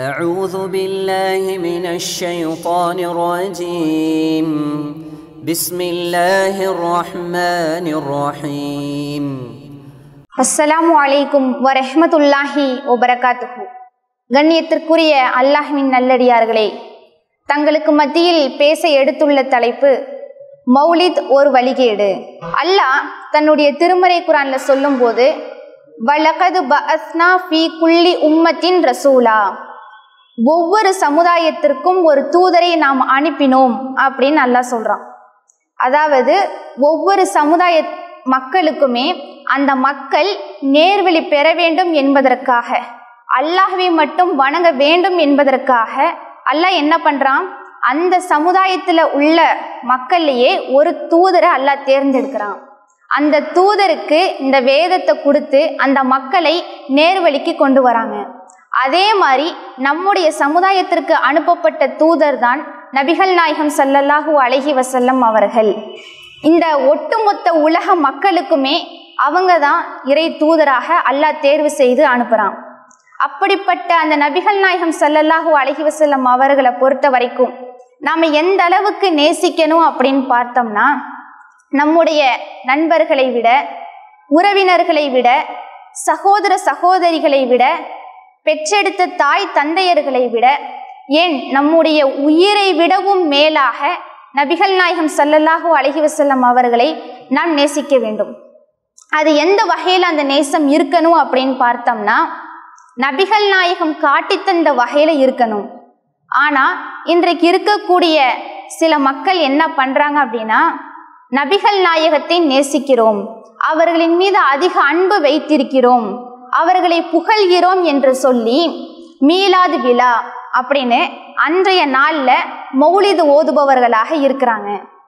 أعوذ بالله من الشيطان الرجيم بسم الله الرحمن الرحيم அஸ்ஸலாமு அலைக்கும் வரஹ்மத்துல்லாஹி வபரகாத்துஹு கண்ணியத்திற்குரிய அல்லாஹ்வின் நல்லடியார்களே தங்களுக்கு மத்தியில் பேச எடுத்துள்ள தலைப்பு மௌலித் ஒரு வழிகேடு அல்லாஹ் தன்னுடைய திருமறை குரான்ல சொல்லும்போது வலகது பஅஸ்னா ஃபீ குல்லி உம்மத்தின் ரசூலா ஒவ்வொரு சமுதாயத்திற்கும் ஒரு தூதரை நாம் அனுப்பினோம் அப்படின்னு அல்லாஹ் சொல்றான் அதாவது ஒவ்வொரு சமுதாய மக்களுக்குமே அந்த மக்கள் நேர்வழி பெற வேண்டும் என்பதற்காக அல்லாஹ்வை மட்டும் வணங்க வேண்டும் என்பதற்காக அல்லாஹ் என்ன பண்றான் அந்த சமுதாயத்துல உள்ள மக்கள்லேயே ஒரு தூதரை அல்லாஹ் தேர்ந்தெடுக்கிறான் அந்த தூதருக்கு இந்த வேதத்தை கொடுத்து அந்த மக்களை நேர்வழிக்கு கொண்டு வராங்க அதே மாதிரி நம்முடைய சமுதாயத்திற்கு அனுப்பப்பட்ட தூதர் தான் நபிகள் நாயகம் சல்லல்லாஹூ அலைஹி வசல்லம் அவர்கள் இந்த ஒட்டுமொத்த உலக மக்களுக்குமே அவங்க தான் இறை தூதராக அல்லாஹ் தேர்வு செய்து அனுப்புகிறான் அப்படிப்பட்ட அந்த நபிகள் நாயகம் சல்லல்லாஹூ அலைஹி வசல்லம் அவர்களை பொறுத்த வரைக்கும் நாம் எந்த அளவுக்கு நேசிக்கணும் அப்படின்னு பார்த்தோம்னா நம்முடைய நண்பர்களை விட உறவினர்களை விட சகோதர சகோதரிகளை விட பெற்றெடுத்த தாய் தந்தையர்களை விட ஏன் நம்முடைய உயிரை விடவும் மேலாக நபிகள் நாயகம் சல்லல்லாஹூ அலஹி வசல்லம் அவர்களை நாம் நேசிக்க வேண்டும் அது எந்த வகையில் அந்த நேசம் இருக்கணும் அப்படின்னு பார்த்தோம்னா நபிகள் நாயகம் காட்டித்தந்த வகையில் இருக்கணும் ஆனால் இன்றைக்கு இருக்கக்கூடிய சில மக்கள் என்ன பண்ணுறாங்க அப்படின்னா நபிகள் நாயகத்தை நேசிக்கிறோம் அவர்களின் மீது அதிக அன்பு வைத்திருக்கிறோம் அவர்களை புகழ்கிறோம் என்று சொல்லி மீலாது விழா அப்படின்னு அன்றைய நாளில் மௌலிது ஓதுபவர்களாக இருக்கிறாங்க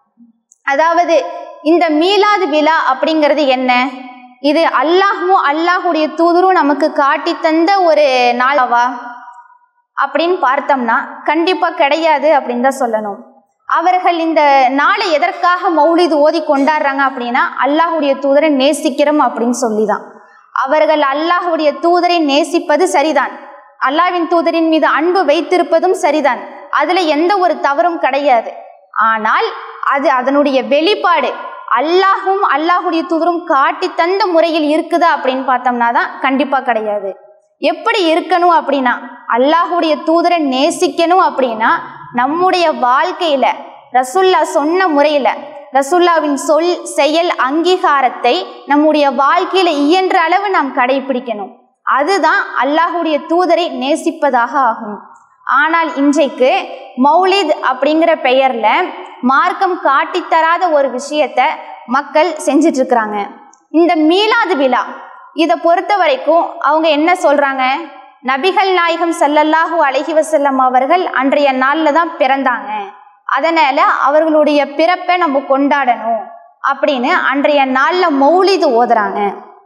அதாவது இந்த மீலாது விழா அப்படிங்கிறது என்ன இது அல்லாஹும் அல்லாஹுடைய தூதரும் நமக்கு காட்டி தந்த ஒரு நாளாவா அப்படின்னு பார்த்தோம்னா கண்டிப்பாக கிடையாது அப்படின்னு தான் சொல்லணும் அவர்கள் இந்த நாளை எதற்காக மௌலிது ஓதி கொண்டாடுறாங்க அப்படின்னா அல்லாஹுடைய தூதரை நேசிக்கிறோம் அப்படின்னு சொல்லி தான் அவர்கள் அல்லாஹுடைய தூதரை நேசிப்பது சரிதான் அல்லாவின் தூதரின் மீது அன்பு வைத்திருப்பதும் சரிதான் அதுல எந்த ஒரு தவறும் கிடையாது ஆனால் அது அதனுடைய வெளிப்பாடு அல்லாஹும் அல்லாஹுடைய தூதரும் காட்டி தந்த முறையில் இருக்குதா அப்படின்னு பார்த்தோம்னா தான் கண்டிப்பா கிடையாது எப்படி இருக்கணும் அப்படின்னா அல்லாஹுடைய தூதரை நேசிக்கணும் அப்படின்னா நம்முடைய வாழ்க்கையில ரசுல்லா சொன்ன முறையில ரசுல்லாவின் சொல் செயல் அங்கீகாரத்தை நம்முடைய வாழ்க்கையில இயன்ற அளவு நாம் கடைபிடிக்கணும் அதுதான் அல்லாஹுடைய தூதரை நேசிப்பதாக ஆகும் ஆனால் இன்றைக்கு மௌலித் அப்படிங்கிற பெயர்ல மார்க்கம் காட்டித்தராத ஒரு விஷயத்த மக்கள் செஞ்சிட்டு இருக்கிறாங்க இந்த மீலாது விழா இதை பொறுத்த வரைக்கும் அவங்க என்ன சொல்றாங்க நபிகள் நாயகம் சல்லல்லாஹூ அலஹி வசல்லம் அவர்கள் அன்றைய நாளில் தான் பிறந்தாங்க அதனால அவர்களுடைய பிறப்பை நம்ம கொண்டாடணும் அப்படின்னு அன்றைய நாளில் மௌலிது ஓதுறாங்க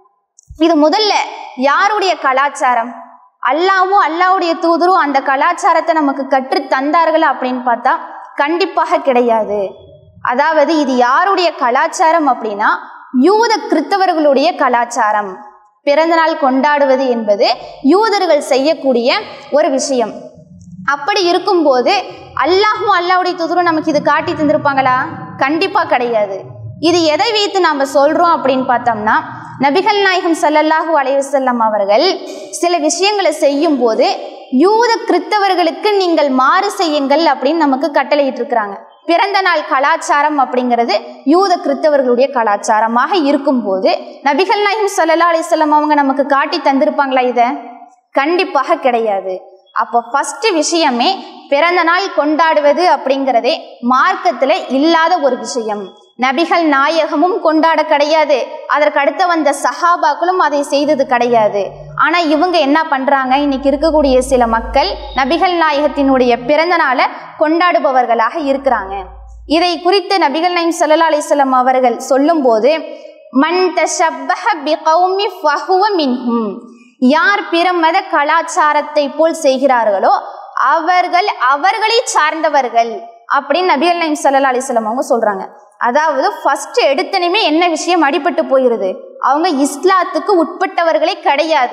இது முதல்ல யாருடைய கலாச்சாரம் அல்லாவும் அல்லாவுடைய தூதரும் அந்த கலாச்சாரத்தை நமக்கு கற்று தந்தார்கள் அப்படின்னு பார்த்தா கண்டிப்பாக கிடையாது அதாவது இது யாருடைய கலாச்சாரம் அப்படின்னா யூத கிறித்தவர்களுடைய கலாச்சாரம் பிறந்தநாள் கொண்டாடுவது என்பது யூதர்கள் செய்யக்கூடிய ஒரு விஷயம் அப்படி இருக்கும்போது அல்லாஹும் அல்லாவுடைய தூதரும் நமக்கு இது காட்டி தந்திருப்பாங்களா கண்டிப்பாக கிடையாது இது எதை வைத்து நாம் சொல்கிறோம் அப்படின்னு பார்த்தோம்னா நபிகள் நாயகம் சல்லல்லாஹூ அலைவசல்லம் அவர்கள் சில விஷயங்களை செய்யும் போது யூத கிறித்தவர்களுக்கு நீங்கள் மாறு செய்யுங்கள் அப்படின்னு நமக்கு கட்டளையிட்டு இருக்கிறாங்க பிறந்த நாள் கலாச்சாரம் அப்படிங்கிறது யூத கிறித்தவர்களுடைய கலாச்சாரமாக இருக்கும்போது நபிகள் நாயகம் சல்லல்லா அலிஸ்லாம் அவங்க நமக்கு காட்டி தந்திருப்பாங்களா இதை கண்டிப்பாக கிடையாது அப்போ ஃபஸ்ட்டு விஷயமே பிறந்த நாள் கொண்டாடுவது அப்படிங்கிறதே மார்க்கத்தில் இல்லாத ஒரு விஷயம் நபிகள் நாயகமும் கொண்டாட கிடையாது அதற்கு அடுத்த வந்த சஹாபாக்களும் அதை செய்தது கிடையாது ஆனால் இவங்க என்ன பண்ணுறாங்க இன்னைக்கு இருக்கக்கூடிய சில மக்கள் நபிகள் நாயகத்தினுடைய பிறந்த நாளை கொண்டாடுபவர்களாக இருக்கிறாங்க இதை குறித்து நபிகள் நாயம் சல்லா அலிஸ்லாம் அவர்கள் சொல்லும்போது மன் தஷப்பஹ பிகௌமி ஃபஹுவ மின்ஹும் யார் பிற மத கலாச்சாரத்தை போல் செய்கிறார்களோ அவர்கள் அவர்களை சார்ந்தவர்கள் அப்படின்னு நபிகள் நாயம் சல்லா அலிஸ்லாம் அவங்க சொல்றாங்க அதாவது ஃபர்ஸ்ட் எடுத்தனுமே என்ன விஷயம் அடிபட்டு போயிருது அவங்க இஸ்லாத்துக்கு உட்பட்டவர்களே கிடையாது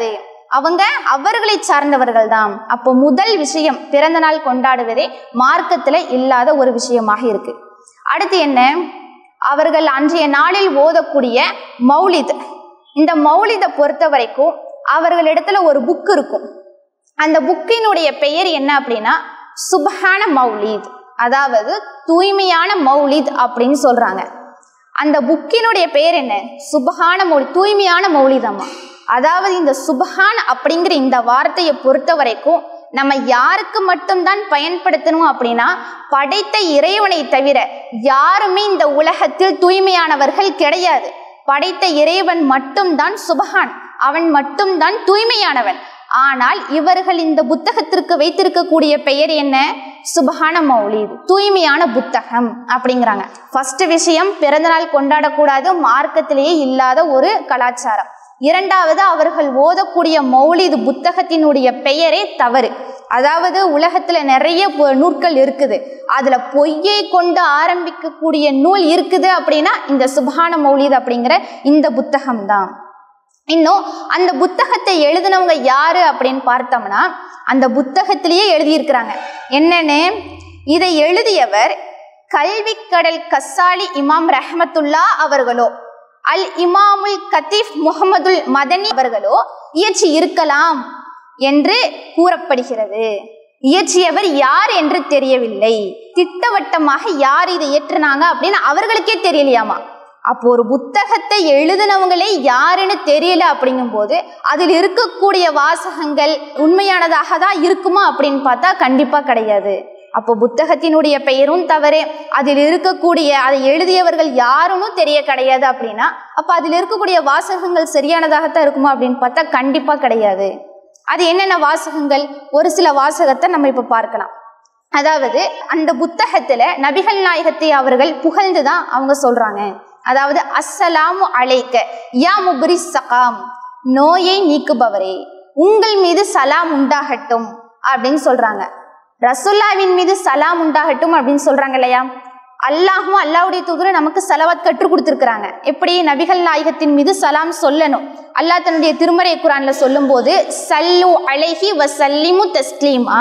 அவங்க அவர்களை சார்ந்தவர்கள் தான் அப்போ முதல் விஷயம் பிறந்த நாள் கொண்டாடுவதே மார்க்கத்துல இல்லாத ஒரு விஷயமாக இருக்கு அடுத்து என்ன அவர்கள் அன்றைய நாளில் ஓதக்கூடிய மௌலித் இந்த மௌலிதை பொறுத்த வரைக்கும் அவர்களிடத்துல ஒரு புக் இருக்கும் அந்த புக்கினுடைய பெயர் என்ன அப்படின்னா சுபஹான மௌலித் அதாவது தூய்மையான மௌலித் அப்படின்னு சொல்றாங்க அந்த புக்கினுடைய பெயர் என்ன சுபஹான மௌலி தூய்மையான மௌலிதம்மா அதாவது இந்த சுபஹான் அப்படிங்கிற இந்த வார்த்தையை பொறுத்த வரைக்கும் நம்ம யாருக்கு மட்டும்தான் பயன்படுத்தணும் அப்படின்னா படைத்த இறைவனை தவிர யாருமே இந்த உலகத்தில் தூய்மையானவர்கள் கிடையாது படைத்த இறைவன் மட்டும்தான் சுபஹான் அவன் மட்டும்தான் தூய்மையானவன் ஆனால் இவர்கள் இந்த புத்தகத்திற்கு வைத்திருக்கக்கூடிய பெயர் என்ன சுபஹான மௌலித் தூய்மையான புத்தகம் அப்படிங்கிறாங்க ஃபர்ஸ்ட் விஷயம் பிறந்தநாள் கொண்டாடக்கூடாது மார்க்கத்திலேயே இல்லாத ஒரு கலாச்சாரம் இரண்டாவது அவர்கள் ஓதக்கூடிய மௌலிது புத்தகத்தினுடைய பெயரே தவறு அதாவது உலகத்துல நிறைய பொ- நூற்கள் இருக்குது அதுல பொய்யை கொண்டு ஆரம்பிக்கக்கூடிய நூல் இருக்குது அப்படின்னா இந்த சுபஹான மௌலித் அப்படிங்கிற இந்த புத்தகம் தான் இன்னும் அந்த புத்தகத்தை எழுதினவங்க யாரு அப்படின்னு பார்த்தோம்னா அந்த புத்தகத்திலேயே எழுதியிருக்கிறாங்க என்னன்னு இதை எழுதியவர் கல்விக்கடல் கசாலி இமாம் ரஹமத்துல்லா அவர்களோ அல் இமாமுல் கத்தீப் முகமதுல் மதனி அவர்களோ இயற்றி இருக்கலாம் என்று கூறப்படுகிறது இயற்றியவர் யார் என்று தெரியவில்லை திட்டவட்டமாக யார் இதை இயற்றினாங்க அப்படின்னு அவர்களுக்கே தெரியலையாமா அப்போ ஒரு புத்தகத்தை எழுதினவங்களே யாருன்னு தெரியல அப்படிங்கும்போது அதில் இருக்கக்கூடிய வாசகங்கள் உண்மையானதாக தான் இருக்குமா அப்படின்னு பார்த்தா கண்டிப்பா கிடையாது அப்போ புத்தகத்தினுடைய பெயரும் தவறு அதில் இருக்கக்கூடிய அதை எழுதியவர்கள் யாருன்னு தெரிய கிடையாது அப்படின்னா அப்போ அதில் இருக்கக்கூடிய வாசகங்கள் சரியானதாகத்தான் இருக்குமா அப்படின்னு பார்த்தா கண்டிப்பா கிடையாது அது என்னென்ன வாசகங்கள் ஒரு சில வாசகத்தை நம்ம இப்போ பார்க்கலாம் அதாவது அந்த புத்தகத்துல நபிகள் நாயகத்தை அவர்கள் புகழ்ந்து தான் அவங்க சொல்றாங்க அதாவது அஸ்ஸலாமு அலைக்க யா முபரி சகாம் நோயை நீக்குபவரே உங்கள் மீது சலாம் உண்டாகட்டும் அப்படின்னு சொல்றாங்க ரசுல்லாவின் மீது சலாம் உண்டாகட்டும் அப்படின்னு சொல்றாங்க இல்லையா அல்லாஹும் அல்லாஹ்வுடைய தூதரும் நமக்கு சலவாத் கற்றுக் கொடுத்துருக்குறாங்க எப்படி நபிகள் நாயகத்தின் மீது சலாம் சொல்லணும் அல்லாஹ் தன்னுடைய திருமறை குரான்ல சொல்லும்போது சல்லு அலைஹி வசல்லிமு தஸ்லீமா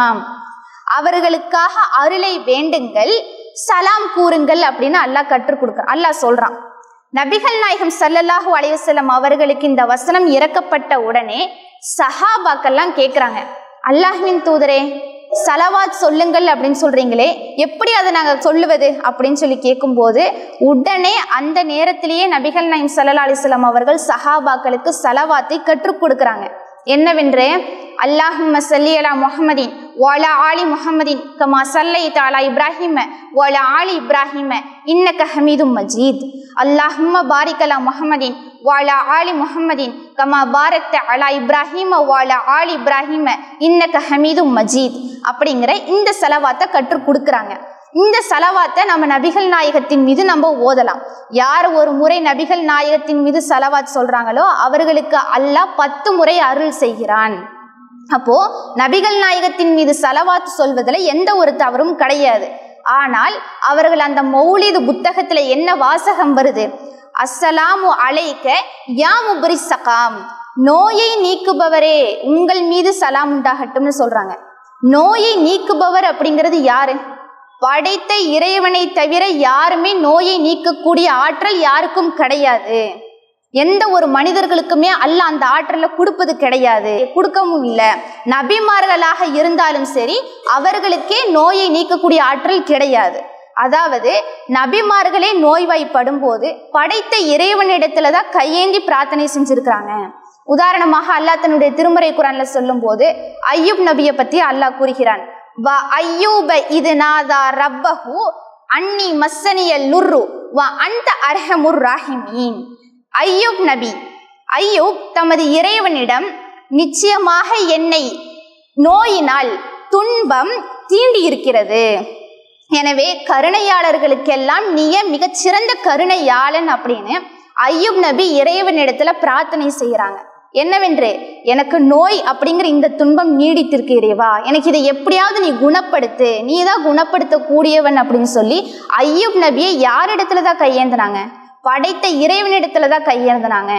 அவர்களுக்காக அருளை வேண்டுங்கள் சலாம் கூறுங்கள் அப்படின்னு அல்லாஹ் கற்றுக் கொடுக்க அல்லாஹ் சொல்றான் நபிகள் நாயகம் ஸல்லல்லாஹு அலைஹி வஸல்லம் அவர்களுக்கு இந்த வசனம் இறக்கப்பட்ட உடனே சஹாபாக்கெல்லாம் கேட்குறாங்க அல்லாஹ்வின் தூதரே சலவாத் சொல்லுங்கள் அப்படின்னு சொல்றீங்களே எப்படி அதை நாங்கள் சொல்லுவது அப்படின்னு சொல்லி கேட்கும்போது உடனே அந்த நேரத்திலேயே நபிகள் நாயம் சல்லா அலிஸ்லாம் அவர்கள் சஹாபாக்களுக்கு சலவாத்தை கற்றுக் கொடுக்குறாங்க என்னவென்று அல்லாஹும்ம சல்லி அலா முஹம்மதின் வாலா ஆலி முஹம்மதின் கமா சல்லை தாலா இப்ராஹிம வாலா ஆலி இப்ராஹிம இன்னக ஹமீதும் மஜீத் அல்லாஹும்ம பாரிக் அலா முஹம்மதின் வாலா ஆலி முஹம்மதின் கமா பாரத்த அலா இப்ராஹிம வாலா ஆலி இப்ராஹிம இன்னக ஹமீதும் மஜீத் அப்படிங்கிற இந்த செலவாத்தை கற்றுக் கொடுக்குறாங்க இந்த செலவாத்தை நம்ம நபிகள் நாயகத்தின் மீது நம்ம ஓதலாம் யார் ஒரு முறை நபிகள் நாயகத்தின் மீது செலவாத் சொல்றாங்களோ அவர்களுக்கு அல்லாஹ் பத்து முறை அருள் செய்கிறான் அப்போ நபிகள் நாயகத்தின் மீது சலவாத் சொல்வதில் எந்த ஒரு தவறும் கிடையாது ஆனால் அவர்கள் அந்த மௌலிது புத்தகத்துல என்ன வாசகம் வருது அஸ்ஸலாமு அலைக்க யா முபரி சகாம் நோயை நீக்குபவரே உங்கள் மீது சலாம் உண்டாகட்டும்னு சொல்றாங்க நோயை நீக்குபவர் அப்படிங்கிறது யாரு படைத்த இறைவனை தவிர யாருமே நோயை நீக்கக்கூடிய ஆற்றல் யாருக்கும் கிடையாது எந்த ஒரு மனிதர்களுக்குமே அல்ல அந்த ஆற்றலை கொடுப்பது கிடையாது கொடுக்கவும் இல்லை நபிமார்களாக இருந்தாலும் சரி அவர்களுக்கே நோயை நீக்கக்கூடிய ஆற்றல் கிடையாது அதாவது நபிமார்களே நோய்வாய்ப்படும் போது படைத்த இறைவனிடத்துல தான் கையேந்தி பிரார்த்தனை செஞ்சிருக்கிறாங்க உதாரணமாக அல்லாஹ் தன்னுடைய திருமறை குரான்ல சொல்லும்போது ஐயூப் நபியை பத்தி அல்லாஹ் கூறுகிறான் வ ஐயூப இது நாதா ரப்பஹு அன்னி மஸ்ஸனியல் லுர்ரு வ அந்த அர்ஹமுர் ராஹிமீன் ஐயூப் நபி ஐயூப் தமது இறைவனிடம் நிச்சயமாக என்னை நோயினால் துன்பம் தீண்டி இருக்கிறது எனவே கருணையாளர்களுக்கெல்லாம் நீயே மிகச்சிறந்த கருணையாளன் அப்படின்னு ஐயூப் நபி இறைவனிடத்துல பிரார்த்தனை செய்கிறாங்க என்னவென்று எனக்கு நோய் அப்படிங்கிற இந்த துன்பம் நீடித்திருக்கு இறைவா எனக்கு இதை எப்படியாவது நீ குணப்படுத்து நீ தான் குணப்படுத்தக்கூடியவன் அப்படின்னு சொல்லி ஐயூப் நபியை யாரிடத்துல தான் கையேந்தினாங்க படைத்த இறைவனிடத்துல தான் கையேந்தினாங்க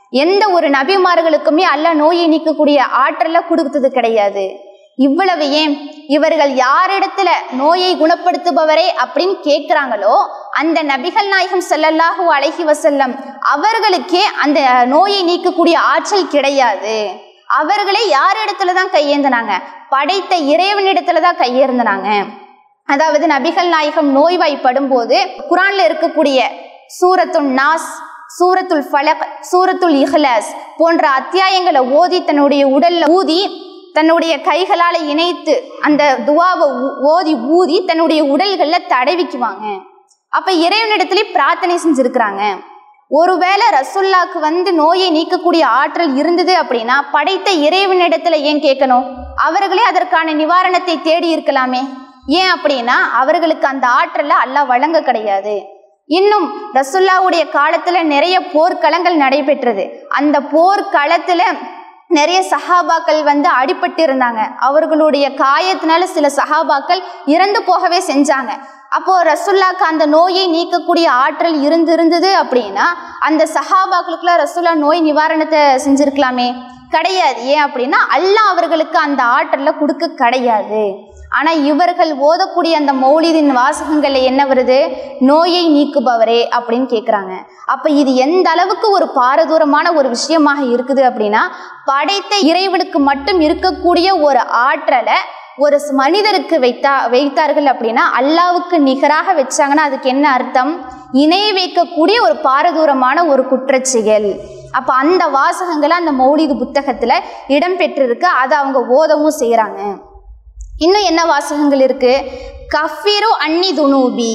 எந்த ஒரு நபிமார்களுக்குமே அல்லாஹ் நோயை நீக்கக்கூடிய ஆற்றலை கொடுத்தது கிடையாது இவ்வளவு ஏன் இவர்கள் யாரிடத்துல நோயை குணப்படுத்துபவரே அப்படின்னு கேட்கிறாங்களோ அந்த நபிகள் நாயகம் ஸல்லல்லாஹு அலைஹி வஸல்லம் அவர்களுக்கே அந்த நோயை நீக்கக்கூடிய ஆற்றல் கிடையாது அவர்களே யார் இடத்துல தான் கையேந்தினாங்க படைத்த இறைவனிடத்துல தான் கையேந்தினாங்க அதாவது நபிகள் நாயகம் நோய்வாய்ப்படும் போது குரான்ல இருக்கக்கூடிய சூரத்துல் நாஸ் சூரத்துல் ஃபலக் சூரத்துல் இஹ்லாஸ் போன்ற அத்தியாயங்களை ஓதி தன்னுடைய உடல்ல ஊதி தன்னுடைய கைகளால இணைத்து அந்த துவாவை ஊ- ஓதி ஊதி தன்னுடைய உடல்கள்ல தடவிக்குவாங்க அப்ப இறைவனிடத்திலே பிரார்த்தனை செஞ்சிருக்கிறாங்க ஒருவேளை ரசுல்லாக்கு வந்து நோயை நீக்கக்கூடிய ஆற்றல் இருந்தது அப்படின்னா படைத்த இறைவனிடத்துல ஏன் கேட்கணும் அவர்களே அதற்கான நிவாரணத்தை தேடி இருக்கலாமே ஏன் அப்படின்னா அவர்களுக்கு அந்த ஆற்றலை அல்லாஹ் வழங்க கிடையாது இன்னும் ரசுல்லாவுடைய காலத்துல நிறைய போர்க்களங்கள் நடைபெற்றது அந்த போர்க்களத்துல நிறைய சஹாபாக்கள் வந்து அடிபட்டு இருந்தாங்க அவர்களுடைய காயத்தினால சில சஹாபாக்கள் இறந்து போகவே செஞ்சாங்க அப்போ ரசுல்லாக்கு அந்த நோயை நீக்கக்கூடிய ஆற்றல் இருந்து இருந்தது அப்படின்னா அந்த சஹாபாக்களுக்குலாம் ரசுல்லா நோய் நிவாரணத்தை செஞ்சிருக்கலாமே கிடையாது ஏன் அப்படின்னா அல்லாஹ் அவர்களுக்கு அந்த ஆற்றலை கொடுக்க கிடையாது ஆனா இவர்கள் ஓதக்கூடிய அந்த மௌலிதின் வாசகங்கள்ல என்ன வருது நோயை நீக்குபவரே அப்படின்னு கேக்குறாங்க அப்ப இது எந்த அளவுக்கு ஒரு பாரதூரமான ஒரு விஷயமாக இருக்குது அப்படின்னா படைத்த இறைவனுக்கு மட்டும் இருக்கக்கூடிய ஒரு ஆற்றலை ஒரு ஸ் மனிதருக்கு வைத்தா வைத்தார்கள் அப்படின்னா அல்லாவுக்கு நிகராக வச்சாங்கன்னா அதுக்கு என்ன அர்த்தம் இணை வைக்கக்கூடிய ஒரு பாரதூரமான ஒரு குற்றச்செயல் அப்ப அந்த வாசகங்களை அந்த மௌலிது புத்தகத்துல இடம்பெற்றிருக்கு அதை அவங்க ஓதவும் செய்றாங்க இன்னும் என்ன வாசகங்கள் இருக்கு கஃபிரு அன்னி துனூபி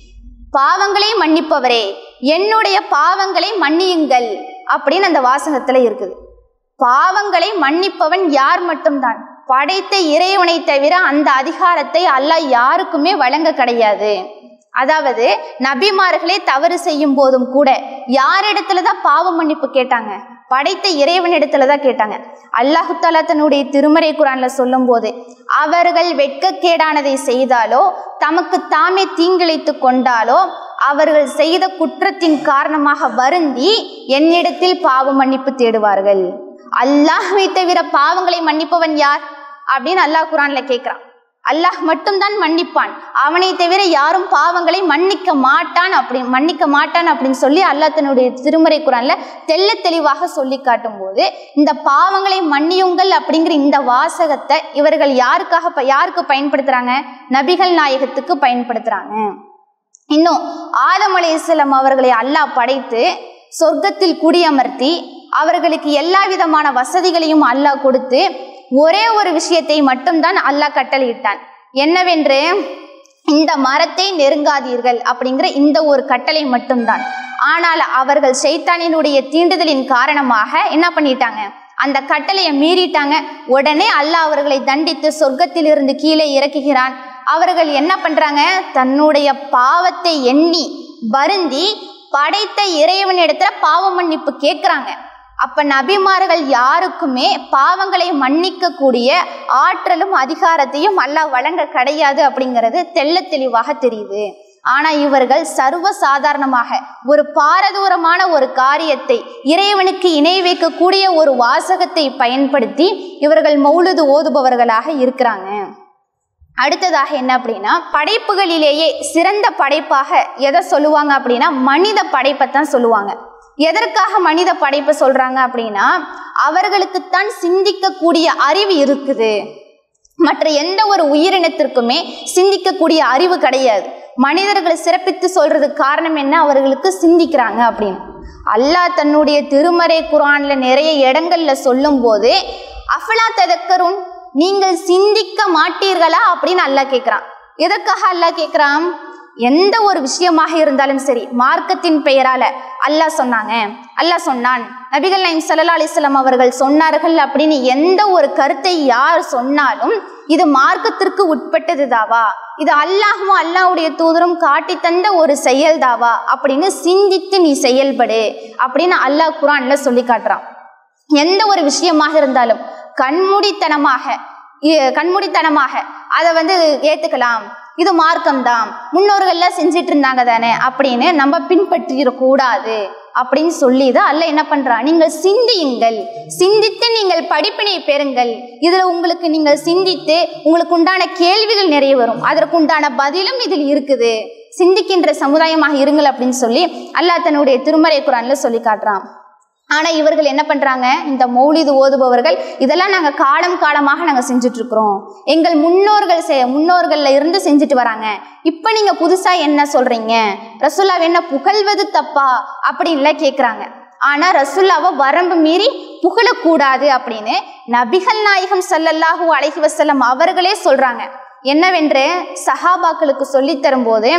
பாவங்களை மன்னிப்பவரே என்னுடைய பாவங்களை மன்னியுங்கள் அப்படின்னு அந்த வாசகத்துல இருக்குது பாவங்களை மன்னிப்பவன் யார் மட்டும்தான் படைத்த இறைவனை தவிர அந்த அதிகாரத்தை அல்லாஹ் யாருக்குமே வழங்க கிடையாது அதாவது நபிமார்களே தவறு செய்யும் போதும் கூட யாரிடத்துல தான் பாவ மன்னிப்பு கேட்டாங்க படைத்த இறைவனிடத்துல தான் கேட்டாங்க அல்லாஹு தாலா தன்னுடைய திருமறை குரான்ல சொல்லும் போது அவர்கள் வெட்கக்கேடானதை செய்தாலோ தமக்கு தாமே தீங்கிழைத்து கொண்டாலோ அவர்கள் செய்த குற்றத்தின் காரணமாக வருந்தி என்னிடத்தில் பாவ மன்னிப்பு தேடுவார்கள் அல்லாஹ்வை தவிர பாவங்களை மன்னிப்பவன் யார் அப்படின்னு அல்லாஹ் குரான்ல கேட்கிறான் அல்லாஹ் மட்டும்தான் மன்னிப்பான் அவனை தவிர யாரும் பாவங்களை மன்னிக்க மாட்டான் அப்படி மன்னிக்க மாட்டான் அப்படின்னு சொல்லி அல்லாஹ் தன்னுடைய திருமறை குரான்ல தெள்ள தெளிவாக சொல்லி காட்டும் போது இந்த பாவங்களை மன்னியுங்கள் அப்படிங்கிற இந்த வாசகத்தை இவர்கள் யாருக்காக ப- யாருக்கு பயன்படுத்துறாங்க நபிகள் நாயகத்துக்கு பயன்படுத்துறாங்க இன்னும் ஆதம் அலைஹிஸ்ஸலாம் அவர்களை அல்லாஹ் படைத்து சொர்க்கத்தில் குடியமர்த்தி அவர்களுக்கு எல்லா விதமான வசதிகளையும் அல்லாஹ் கொடுத்து ஒரே ஒரு விஷயத்தை மட்டும்தான் அல்லாஹ் கட்டளையிட்டான் என்னவென்று இந்த மரத்தை நெருங்காதீர்கள் அப்படிங்கிற இந்த ஒரு கட்டளை மட்டும்தான் ஆனால் அவர்கள் சைத்தானினுடைய தீண்டுதலின் காரணமாக என்ன பண்ணிட்டாங்க அந்த கட்டளையை மீறிட்டாங்க உடனே அல்லாஹ் அவர்களை தண்டித்து சொர்க்கத்திலிருந்து கீழே இறக்குகிறான் அவர்கள் என்ன பண்றாங்க தன்னுடைய பாவத்தை எண்ணி வருந்தி படைத்த இறைவனிடத்துல பாவ மன்னிப்பு கேட்குறாங்க அப்ப நபிமார்கள் யாருக்குமே பாவங்களை மன்னிக்க கூடிய ஆற்றலும் அதிகாரத்தையும் அல்லாஹ் வழங்க கிடையாது அப்படிங்கிறது தெள்ளத் தெளிவாக தெரியுது ஆனா இவர்கள் சர்வ சாதாரணமாக ஒரு பாரதூரமான ஒரு காரியத்தை இறைவனுக்கு இணை வைக்கக்கூடிய ஒரு வாசகத்தை பயன்படுத்தி இவர்கள் மௌலுது ஓதுபவர்களாக இருக்கிறாங்க அடுத்ததாக என்ன அப்படின்னா படைப்புகளிலேயே சிறந்த படைப்பாக எதை சொல்லுவாங்க அப்படின்னா மனித படைப்பை தான் சொல்லுவாங்க எதற்காக மனித படைப்பை சொல்றாங்க அப்படின்னா அவர்களுக்குத்தான் சிந்திக்கக்கூடிய அறிவு இருக்குது மற்ற எந்த ஒரு உயிரினத்திற்குமே சிந்திக்கக்கூடிய அறிவு கிடையாது மனிதர்களை சிறப்பித்து சொல்றதுக்கு காரணம் என்ன அவர்களுக்கு சிந்திக்கிறாங்க அப்படின்னு அல்லாஹ் தன்னுடைய திருமறை குரான்ல நிறைய இடங்கள்ல சொல்லும் போது அஃபலா ததக்கரும் நீங்கள் சிந்திக்க மாட்டீர்களா அப்படின்னு அல்லாஹ் கேட்குறான் எதற்காக அல்லாஹ் கேட்குறான் எந்த ஒரு விஷயமாக இருந்தாலும் சரி மார்க்கத்தின் பெயரால அல்லாஹ் சொன்னாங்க அல்லாஹ் சொன்னான் நபிகள் நாயம் சல்லா அலிஸ்லாம் அவர்கள் சொன்னார்கள் அப்படின்னு எந்த ஒரு கருத்தை யார் சொன்னாலும் இது மார்க்கத்திற்கு உட்பட்டது தாவா இது அல்லாஹும் அல்லாஹ்வுடைய தூதரும் காட்டி தந்த ஒரு செயல் தாவா அப்படின்னு சிந்தித்து நீ செயல்படு அப்படின்னு அல்லாஹ் குரான்ல சொல்லி காட்டுறான் எந்த ஒரு விஷயமாக இருந்தாலும் கண்மூடித்தனமாக இ- கண்மூடித்தனமாக அதை வந்து ஏத்துக்கலாம் இது மார்க்கம்தான் முன்னோர்கள்லாம் செஞ்சிட்டு இருந்தாங்க தானே அப்படின்னு நம்ம பின்பற்றிடக்கூடாது அப்படின்னு சொல்லி தான் அல்ல என்ன பண்றா நீங்கள் சிந்தியுங்கள் சிந்தித்து நீங்கள் படிப்பினை பெறுங்கள் இதுல உங்களுக்கு நீங்கள் சிந்தித்து உங்களுக்கு உண்டான கேள்விகள் நிறைய வரும் அதற்கு உண்டான பதிலும் இதில் இருக்குது சிந்திக்கின்ற சமுதாயமாக இருங்கள் அப்படின்னு சொல்லி அல்லாஹ் தன்னுடைய திருமறை குரான்ல சொல்லி காட்டுறான் ஆனா இவர்கள் என்ன பண்றாங்க இந்த மௌலிது ஓதுபவர்கள் இதெல்லாம் நாங்க காலம் காலமாக நாங்க செஞ்சுட்டு இருக்கிறோம் எங்கள் முன்னோர்கள் செ- முன்னோர்கள்ல இருந்து செஞ்சுட்டு வராங்க இப்ப நீங்க புதுசா என்ன சொல்றீங்க ரசுல்லாவை என்ன புகழ்வது தப்பா அப்படின்லாம் கேக்குறாங்க ஆனா ரசுல்லாவை வரம்பு மீறி புகழக்கூடாது அப்படின்னு நபிகள் நாயகம் ஸல்லல்லாஹு அலைஹி வஸல்லம் அவர்களே சொல்றாங்க என்னவென்று சஹாபாக்களுக்கு சொல்லித் தரும்போது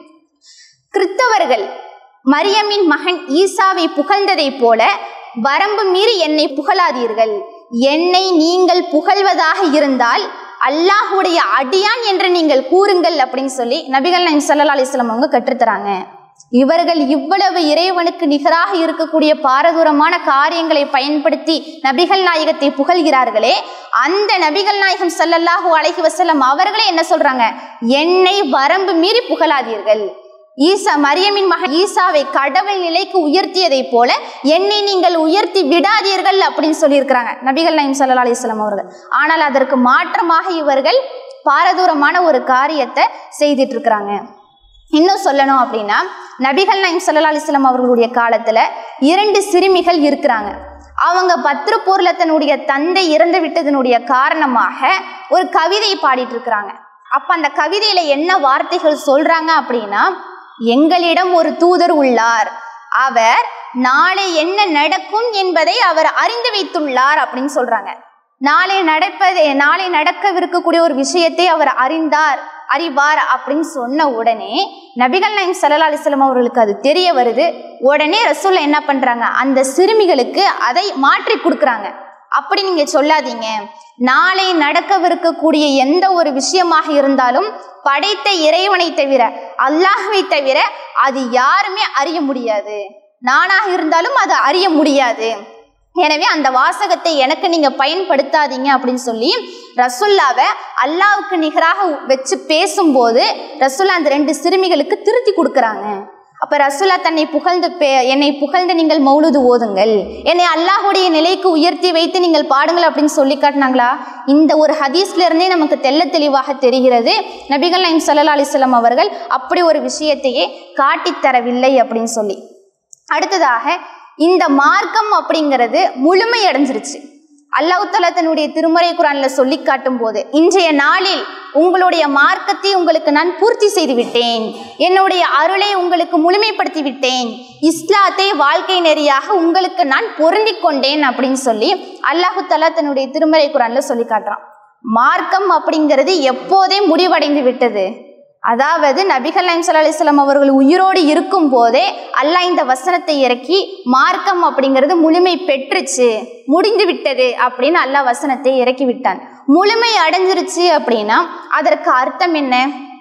கிறித்தவர்கள் மரியமின் மகன் ஈசாவை புகழ்ந்ததைப் போல வரம்பு மீறி என்னை புகழாதீர்கள் என்னை நீங்கள் புகழ்வதாக இருந்தால் அல்லாஹுடைய அடியான் என்று நீங்கள் கூறுங்கள் அப்படின்னு சொல்லி நபிகள் நாயம் சல்லா அலிஸ்லாம் அவங்க கற்றுத்தராங்க இவர்கள் இவ்வளவு இறைவனுக்கு நிகராக இருக்கக்கூடிய பாரதூரமான காரியங்களை பயன்படுத்தி நபிகள் நாயகத்தை புகழ்கிறார்களே அந்த நபிகள் நாயகம் ஸல்லல்லாஹு அலைஹி வஸல்லம் அவர்களே என்ன சொல்றாங்க என்னை வரம்பு மீறி புகழாதீர்கள் ஈசா மரியமின் மகன் ஈசாவை கடவுள் நிலைக்கு உயர்த்தியதை போல என்னை நீங்கள் உயர்த்தி விடாதீர்கள் அப்படின்னு சொல்லியிருக்கிறாங்க நபிகள் நாயம் சல்லா அலிஸ்லாம் அவர்கள் ஆனால் அதற்கு மாற்றமாக இவர்கள் பாரதூரமான ஒரு காரியத்தை செய்துட்டு இருக்கிறாங்க இன்னும் சொல்லணும் அப்படின்னா நபிகள் நாயம் சல்லா அலிஸ்லாம் அவர்களுடைய காலத்துல இரண்டு சிறுமிகள் இருக்கிறாங்க அவங்க பத்ருப்பூர்ல தன்னுடைய தந்தை இறந்து விட்டதனுடைய காரணமாக ஒரு கவிதை பாடிட்டு இருக்கிறாங்க அப்ப அந்த கவிதையில என்ன வார்த்தைகள் சொல்றாங்க அப்படின்னா எங்களிடம் ஒரு தூதர் உள்ளார் அவர் நாளை என்ன நடக்கும் என்பதை அவர் அறிந்து வைத்துள்ளார் அப்படின்னு சொல்றாங்க நாளை நடப்பதை நாளை நடக்கவிருக்கக்கூடிய ஒரு விஷயத்தை அவர் அறிந்தார் அறிவார் அப்படின்னு சொன்ன உடனே நபிகள் நாயம் சல்லா அலிஸ்லாம் அவர்களுக்கு அது தெரிய வருது உடனே ரசூல்லா என்ன பண்றாங்க அந்த சிறுமிகளுக்கு அதை மாற்றி கொடுக்குறாங்க அப்படி நீங்க சொல்லாதீங்க நாளை நடக்கவிருக்கக்கூடிய எந்த ஒரு விஷயமாக இருந்தாலும் படைத்த இறைவனை தவிர அல்லாஹ்வை தவிர அது யாருமே அறிய முடியாது நானாக இருந்தாலும் அது அறிய முடியாது எனவே அந்த வாசகத்தை எனக்கு நீங்க பயன்படுத்தாதீங்க அப்படின்னு சொல்லி ரசுல்லாவை அல்லாவுக்கு நிகராக வச்சு பேசும்போது ரசுல்லா அந்த ரெண்டு சிறுமிகளுக்கு திருத்தி கொடுக்குறாங்க அப்ப ரசுல்லா தன்னை புகழ்ந்து பே என்னை புகழ்ந்து நீங்கள் மௌலுது ஓதுங்கள் என்னை அல்லாஹுடைய நிலைக்கு உயர்த்தி வைத்து நீங்கள் பாடுங்கள் அப்படின்னு சொல்லி காட்டினாங்களா இந்த ஒரு ஹதீஸ்ல இருந்தே நமக்கு தெள்ள தெளிவாக தெரிகிறது நபிகள் நாயம் சல்லா அலிஸ்லாம் அவர்கள் அப்படி ஒரு விஷயத்தையே காட்டித் தரவில்லை அப்படின்னு சொல்லி அடுத்ததாக இந்த மார்க்கம் அப்படிங்கிறது முழுமை அடைஞ்சிருச்சு அல்லாஹ் தஆலா தன்னுடைய திருமறை குரான்ல சொல்லி காட்டும் போது இன்றைய நாளில் உங்களுடைய மார்க்கத்தை உங்களுக்கு நான் பூர்த்தி செய்து விட்டேன் என்னுடைய அருளை உங்களுக்கு முழுமைப்படுத்தி விட்டேன் இஸ்லாத்தை வாழ்க்கை நெறியாக உங்களுக்கு நான் பொருந்தி கொண்டேன் அப்படின்னு சொல்லி அல்லாஹு தஆலா தன்னுடைய திருமறை குரான்ல சொல்லி காட்டுறான் மார்க்கம் அப்படிங்கிறது எப்போதே முடிவடைந்து விட்டது அதாவது நபிகள் நாயம் ஸல்லல்லாஹு அலைஹி வஸல்லம் அவர்கள் உயிரோடு இருக்கும் போதே அல்லாஹ் இந்த வசனத்தை இறக்கி மார்க்கம் அப்படிங்கிறது முழுமை பெற்றுச்சு முடிந்து விட்டது அப்படின்னு அல்லாஹ் வசனத்தை இறக்கி விட்டான் முழுமை அடைஞ்சிருச்சு அப்படின்னா அதற்கு அர்த்தம் என்ன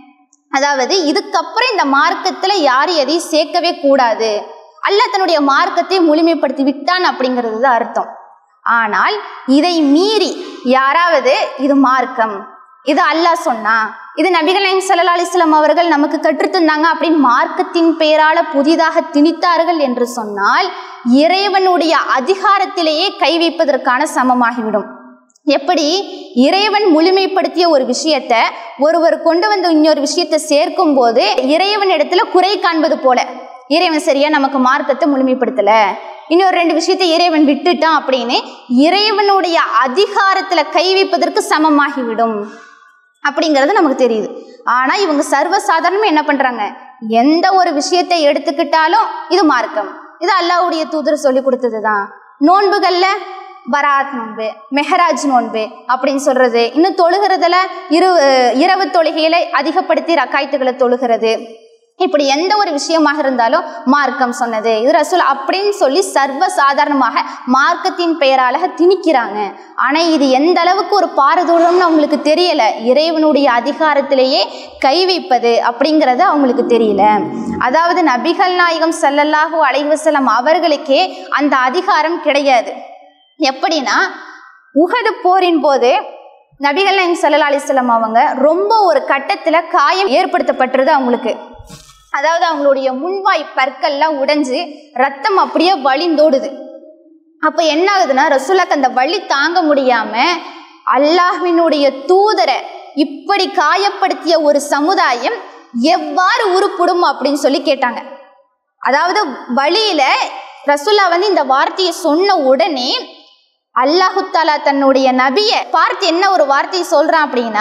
அதாவது இதுக்கப்புறம் இந்த மார்க்கத்துல யார் எதையும் சேர்க்கவே கூடாது அல்லாஹ் தன்னுடைய மார்க்கத்தை முழுமைப்படுத்தி விட்டான் அப்படிங்கிறது தான் அர்த்தம் ஆனால் இதை மீறி யாராவது இது மார்க்கம் இது அல்லாஹ் சொன்னா இது நபிகள் நாயம் ஸல்லல்லாஹு அலைஹி வஸல்லம் அவர்கள் நமக்கு கற்றுத்தந்தாங்க அப்படின்னு மார்க்கத்தின் பெயரால புதிதாக திணித்தார்கள் என்று சொன்னால் இறைவனுடைய அதிகாரத்திலேயே கை வைப்பதற்கான சமமாகிவிடும் எப்படி இறைவன் முழுமைப்படுத்திய ஒரு விஷயத்த ஒருவர் கொண்டு வந்து இன்னொரு விஷயத்தை சேர்க்கும் போது இறைவன் இடத்துல குறை காண்பது போல இறைவன் சரியா நமக்கு மார்க்கத்தை முழுமைப்படுத்தல இன்னொரு ரெண்டு விஷயத்தை இறைவன் விட்டுட்டான் அப்படின்னு இறைவனுடைய அதிகாரத்துல கை வைப்பதற்கு சமமாகிவிடும் அப்படிங்கிறது நமக்கு தெரியுது ஆனா இவங்க சர்வசாதாரணமா என்ன பண்றாங்க எந்த ஒரு விஷயத்தை எடுத்துக்கிட்டாலும் இது மார்க்கம் இது அல்லாஹ்வுடைய தூதர் சொல்லி கொடுத்தது தான் நோன்புகள்ல பராத் நோன்பு மெஹராஜ் நோன்பு அப்படின்னு சொல்றது இன்னும் தொழுகிறதுல இரு இரவு தொழுகையில அதிகப்படுத்தி ரக்காய்த்துகளை தொழுகிறது இப்படி எந்த ஒரு விஷயமாக இருந்தாலும் மார்க்கம் சொன்னது இது ரசூல் அப்படின்னு சொல்லி சர்வ சாதாரணமாக மார்க்கத்தின் பெயரால திணிக்கிறாங்க ஆனா இது எந்த அளவுக்கு ஒரு பாரதூரம்னு அவங்களுக்கு தெரியல இறைவனுடைய அதிகாரத்திலேயே கை வைப்பது அப்படிங்கிறது அவங்களுக்கு தெரியல அதாவது நபிகள் நாயகம் ஸல்லல்லாஹு அலைஹி வஸல்லம் அவர்களுக்கே அந்த அதிகாரம் கிடையாது எப்படின்னா உகது போரின் போது நபிகள் நாயகம் ஸல்லல்லாஹு அலைஹி வஸல்லம் அவங்க ரொம்ப ஒரு கட்டத்துல காயம் ஏற்படுத்தப்பட்டிருது அவங்களுக்கு அதாவது அவங்களுடைய முன்வாய் பற்கள்லாம் உடைஞ்சு ரத்தம் அப்படியே வழிந்தோடுது அப்ப என்ன ஆகுதுன்னா ரசூலாக்கு அந்த வலி தாங்க முடியாம அல்லாஹ்வினுடைய தூதரை இப்படி காயப்படுத்திய ஒரு சமுதாயம் எவ்வாறு உருப்படும் அப்படின்னு சொல்லி கேட்டாங்க அதாவது வழியில ரசூல்லா வந்து இந்த வார்த்தையை சொன்ன உடனே அல்லாஹு தாலா தன்னுடைய நபிய பார்த்து என்ன ஒரு வார்த்தையை சொல்றான் அப்படின்னா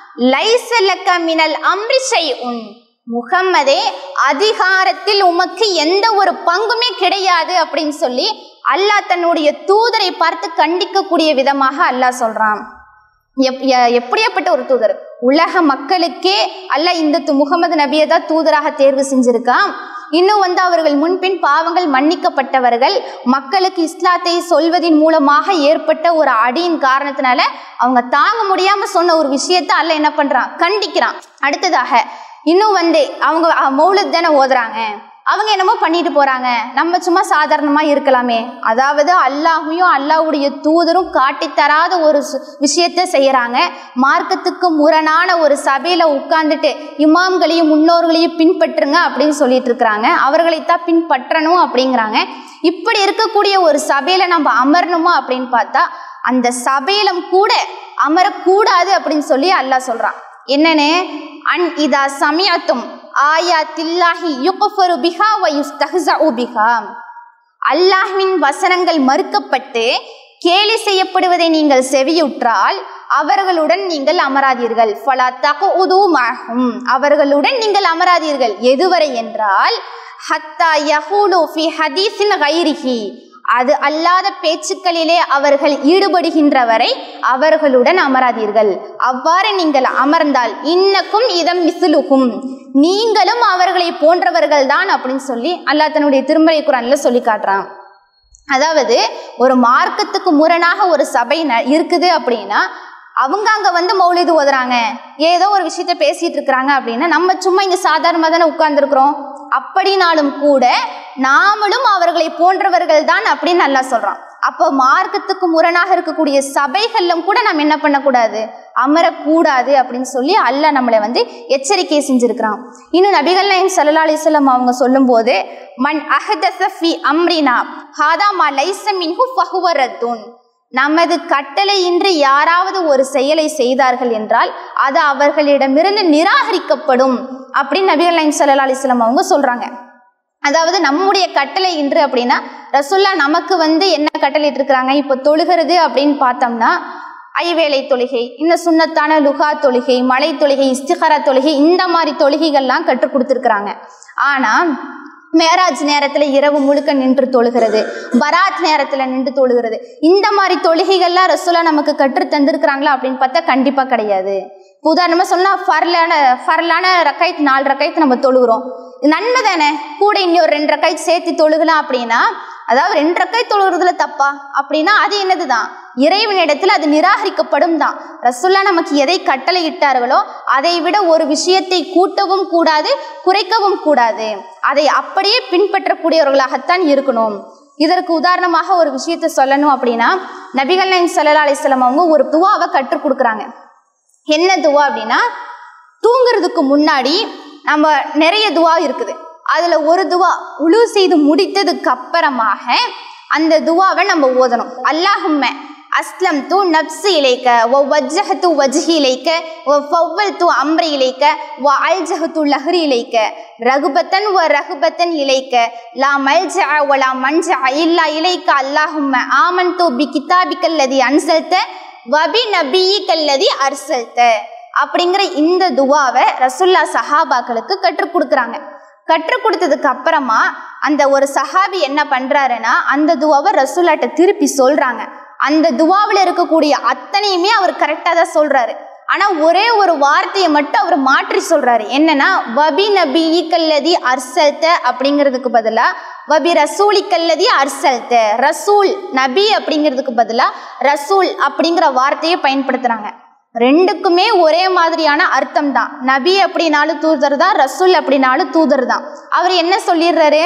லைசலக்க மினல் அம்ரிஷை உன் முகம்மதே அதிகாரத்தில் உமக்கு எந்த ஒரு பங்குமே கிடையாது அப்படின்னு சொல்லி அல்லாஹ் தன்னுடைய தூதரை பார்த்து கண்டிக்கக்கூடிய விதமாக அல்லாஹ் சொல்றான் எப்- எ- எப்படியாப்பட்ட ஒரு தூதர் உலக மக்களுக்கே அல்லாஹ் இந்த து- முகமது நபியை தான் தூதராக தேர்வு செஞ்சிருக்கான் இன்னும் வந்து அவர்கள் முன்பின் பாவங்கள் மன்னிக்கப்பட்டவர்கள் மக்களுக்கு இஸ்லாத்தை சொல்வதின் மூலமாக ஏற்பட்ட ஒரு அடியின் காரணத்தினால அவங்க தாங்க முடியாம சொன்ன ஒரு விஷயத்த அல்லாஹ் என்ன பண்றான் கண்டிக்கிறான் அடுத்ததாக இன்னும் வந்து அவங்க மௌலத் தானே ஓதுறாங்க அவங்க என்னமோ பண்ணிட்டு போறாங்க நம்ம சும்மா சாதாரணமா இருக்கலாமே அதாவது அல்லாஹையும் அல்லாஹ்வுடைய தூதரும் காட்டித் தராத ஒரு சு- விஷயத்த செய்யறாங்க மார்க்கத்துக்கு முரணான ஒரு சபையில உட்கார்ந்துட்டு இமாம்களையும் முன்னோர்களையும் பின்பற்றுங்க அப்படின்னு சொல்லிட்டு இருக்கிறாங்க அவர்களைத்தான் பின்பற்றணும் அப்படிங்கிறாங்க இப்படி இருக்கக்கூடிய ஒரு சபையில நம்ம அமரணுமா அப்படின்னு பார்த்தா அந்த சபையிலும் கூட அமரக்கூடாது அப்படின்னு சொல்லி அல்லாஹ் சொல்றான் என்னன்னு அன் இதா சமயத்தும் ஆயா தில்லாஹி யுகஃபரு பிஹா வ யுஸ்தஹ்ஸஉ பிஹா அல்லாஹ்வின் வசனங்கள் மறுக்கப்பட்டு கேலி செய்யப்படுவதை நீங்கள் செவியுற்றால் அவர்களுடன் நீங்கள் அமராதீர்கள் ஃபலா தகுது மஹும் அவர்களுடன் நீங்கள் அமராதீர்கள் எதுவரை என்றால் ஹத்தா யஹூலு ஃபி ஹதீஸின் கைரிஹி அது அல்லாத பேச்சுக்களிலே அவர்கள் ஈடுபடுகின்ற வரை அவர்களுடன் அமராதீர்கள் அவ்வாறு நீங்கள் அமர்ந்தால் இன்னக்கும் இதம் மிசுலுகும் நீங்களும் அவர்களை போன்றவர்கள் தான் அப்படின்னு சொல்லி அல்லாஹ் தன்னுடைய திருமறை குரான்ல சொல்லி காட்டுறான் அதாவது ஒரு மார்க்கத்துக்கு முரணாக ஒரு சபை ந- இருக்குது அப்படின்னா அவங்க அங்க வந்து மௌலிது ஓதுறாங்க ஏதோ ஒரு விஷயத்த பேசிட்டு இருக்கிறாங்க அப்படின்னா நம்ம சும்மா இங்க சாதாரணமாக தானே உட்கார்ந்துருக்குறோம் அப்படின்னாலும் கூட நாமளும் அவர்களை போன்றவர்கள் தான் அப்படின்னு நல்லா சொல்றான் அப்போ மார்க்கத்துக்கு முரணாக இருக்கக்கூடிய சபைகளிலும் கூட நம்ம என்ன பண்ணக்கூடாது அமரக்கூடாது அப்படின்னு சொல்லி அல்லாஹ் நம்மளை வந்து எச்சரிக்கை செஞ்சிருக்கிறான் இன்னும் நபிகள் நாயம் சல்லா அலிஸ்லாம் அவங்க சொல்லும்போது மன் அஹதஸ ஃபி அம்ரினா ஹாதா மா லைஸ மின்ஹு ஃபஹுவ ரத்துன் நமது கட்டளையின்றி யாராவது ஒரு செயலை செய்தார்கள் என்றால் அது அவர்களிடமிருந்து நிராகரிக்கப்படும் அப்படின்னு நபிகள் நாயம் சல்லா அலிஸ்லாம் அவங்க சொல்றாங்க அதாவது நம்முடைய கட்டளை இன்று அப்படின்னா ரசுல்லா நமக்கு வந்து என்ன கட்டளை இருக்கிறாங்க இப்போ தொழுகிறது அப்படின்னு பார்த்தோம்னா ஐவேளை தொழுகை இந்த சுன்னத்தான லுகா தொழுகை மலை தொழுகை இஸ்திகரா தொழுகை இந்த மாதிரி தொழுகைகள்லாம் கற்றுக் கொடுத்துருக்குறாங்க ஆனால் மேராஜ் நேரத்தில் இரவு முழுக்க நின்று தொழுகிறது பராத் நேரத்தில் நின்று தொழுகிறது இந்த மாதிரி தொழுகைகள்லாம் ரசூலா நமக்கு கற்று தந்திருக்கிறாங்களா அப்படின்னு பார்த்தா கண்டிப்பாக கிடையாது இப்போ உதாரணமாக சொன்னால் ஃபர்லான ஃபர்லான ரக்காய்த்து நாலு ரக்காய்த்து நம்ம தொழுகிறோம் நன்மை தானே கூட இன்னொரு ரெண்டு ரக்காய்த்து சேர்த்து தொழுகலாம் அப்படின்னா அதாவது ரெண்டு ரக்காய் தொழுகிறதுல தப்பா அப்படின்னா அது என்னதுதான் இறைவனிடத்தில் அது நிராகரிக்கப்படும் தான் ரசுல்லா நமக்கு எதை கட்டளை இட்டார்களோ அதை விட ஒரு விஷயத்தை கூட்டவும் கூடாது குறைக்கவும் கூடாது அதை அப்படியே பின்பற்றக்கூடியவர்களாகத்தான் இருக்கணும் இதற்கு உதாரணமாக ஒரு விஷயத்தை சொல்லணும் அப்படின்னா நபிகள் நாயம் சல்லா அலிஸ்லாம் அவங்க ஒரு துவாவை கற்றுக் கொடுக்குறாங்க என்ன துவா அப்படின்னா தூங்குறதுக்கு முன்னாடி நம்ம நிறைய துவா இருக்குது அதில் ஒரு துவா உழு செய்து முடித்ததுக்கு அப்புறமாக அந்த துவாவை நம்ம ஓதணும் அல்லாஹும்ம அஸ்லம் தூ நப்சு இலைக்க ஒ வஜ்ஜஹத்து வஜ்ஹி இலைக்க ஒ ஃபவ்வல் தூ அம்ரி இலைக்க ஒ அல்ஜஹத்து லஹ்ரி இலைக்க ரகுபத்தன் ஒ ரகுபத்தன் இலைக்க லா மல்ஜ ஒ லா மன்ஜ இல்லா இலைக்க அல்லாஹும்ம ஆமன் தூ பி கிதாபிக்கல்லதி அன்சல்த வபி நபியி கல்லதி அர்சல்த அப்படிங்கிற இந்த துவாவை ரசுல்லா சஹாபாக்களுக்கு கற்றுக் கொடுக்குறாங்க கற்றுக் கொடுத்ததுக்கு அப்புறமா அந்த ஒரு சஹாபி என்ன பண்றாருன்னா அந்த துவாவை ரசுல்லாட்ட திருப்பி சொல்றாங்க அந்த துவாவில் இருக்கக்கூடிய அத்தனையுமே அவர் கரெக்டாக தான் சொல்றாரு ஆனா ஒரே ஒரு வார்த்தையை மட்டும் அவர் மாற்றி சொல்றாரு என்னன்னா வபி நபி கல்லதி அர்சல்த அப்படிங்கிறதுக்கு பதிலா வபி ரசூலி கல்லதி அர்சல்த ரசூல் நபி அப்படிங்கிறதுக்கு பதிலா ரசூல் அப்படிங்கிற வார்த்தையை பயன்படுத்துறாங்க ரெண்டுக்குமே ஒரே மாதிரியான அர்த்தம் தான் நபி அப்படின்னாலும் தூதர் தான் ரசூல் அப்படின்னாலும் தூதர் தான் அவர் என்ன சொல்லிடுறாரு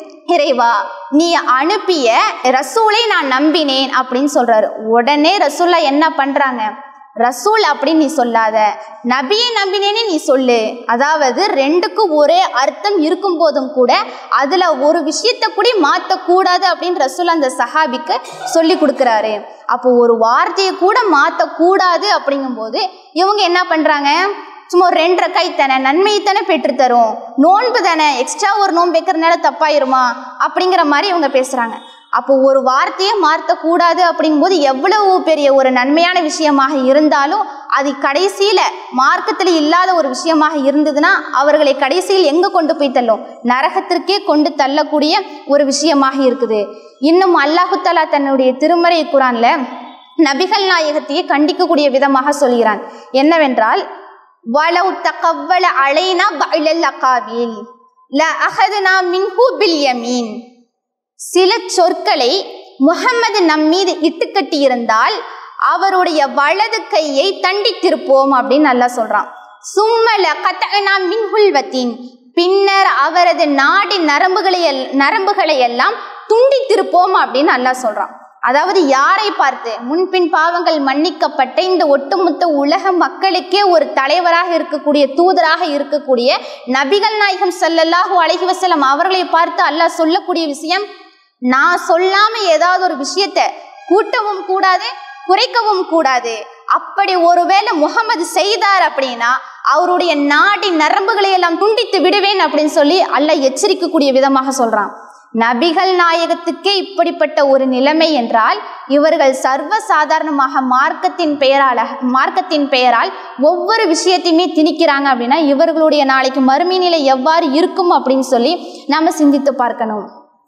இறைவா நீ அனுப்பிய ரசூலை நான் நம்பினேன் அப்படின்னு சொல்றாரு உடனே ரசூல்லா என்ன பண்றாங்க ரசூல் அப்படின்னு நீ சொல்லாத நபியை நம்பினேன்னு நீ சொல்லு அதாவது ரெண்டுக்கும் ஒரே அர்த்தம் இருக்கும் போதும் கூட அதுல ஒரு விஷயத்த கூட மாற்றக்கூடாது அப்படின்னு ரசூல் அந்த சஹாபிக்கு சொல்லி கொடுக்குறாரு அப்போ ஒரு வார்த்தையை கூட மாற்றக்கூடாது அப்படிங்கும்போது இவங்க என்ன பண்றாங்க சும்மா ஒரு ரெண்டரை கை தானே நன்மையை தானே பெற்று தரும் நோன்பு தானே எக்ஸ்ட்ரா ஒரு நோன்பு வைக்கிறதுனால தப்பாயிருமா அப்படிங்கிற மாதிரி இவங்க பேசுறாங்க அப்போ ஒரு வார்த்தையை மாற்றக்கூடாது அப்படிங்கும்போது எவ்வளவு பெரிய ஒரு நன்மையான விஷயமாக இருந்தாலும் அது கடைசியில மார்க்கத்தில் இல்லாத ஒரு விஷயமாக இருந்ததுன்னா அவர்களை கடைசியில் எங்க கொண்டு போய் தள்ளும் நரகத்திற்கே கொண்டு தள்ளக்கூடிய ஒரு விஷயமாக இருக்குது இன்னும் அல்லாஹு தஆலா தன்னுடைய திருமறை குரான்ல நபிகள் நாயகத்தையே கண்டிக்கக்கூடிய விதமாக சொல்கிறான் என்னவென்றால் வலவு தகவல அலைனா பைலல் அகாவில் ல அகதுனா மின்ஹு பில் யமீன் சில சொற்களை முகம்மது நம் மீது இட்டுக்கட்டி இருந்தால் அவருடைய வலது கையை தண்டித்திருப்போம் அப்படின்னு நல்லா சொல்றான் சும்மல கத்தனா மின்ஹுல்வத்தின் பின்னர் அவரது நாடி நரம்புகளை எல்- நரம்புகளை எல்லாம் துண்டித்திருப்போம் அப்படின்னு நல்லா சொல்றான் அதாவது யாரை பார்த்து முன்பின் பாவங்கள் மன்னிக்கப்பட்ட இந்த ஒட்டுமொத்த உலக மக்களுக்கே ஒரு தலைவராக இருக்கக்கூடிய தூதராக இருக்கக்கூடிய நபிகள் நாயகம் ஸல்லல்லாஹு அலைஹி வஸல்லம் அவர்களை பார்த்து அல்லாஹ் சொல்லக்கூடிய விஷயம் நான் சொல்லாம ஏதாவது ஒரு விஷயத்தை கூட்டவும் கூடாது குறைக்கவும் கூடாது அப்படி ஒருவேளை முகமது செய்தார் அப்படின்னா அவருடைய நாடி நரம்புகளை எல்லாம் துண்டித்து விடுவேன் அப்படின்னு சொல்லி அல்லாஹ் எச்சரிக்கக்கூடிய விதமாக சொல்றான் நபிகள் நாயகத்துக்கே இப்படிப்பட்ட ஒரு நிலைமை என்றால் இவர்கள் சர்வ சாதாரணமாக மார்க்கத்தின் பெயரால் மார்க்கத்தின் பெயரால் ஒவ்வொரு விஷயத்தையுமே திணிக்கிறாங்க அப்படின்னா இவர்களுடைய நாளைக்கு மறுமை நிலை எவ்வாறு இருக்கும் அப்படின்னு சொல்லி நாம சிந்தித்து பார்க்கணும்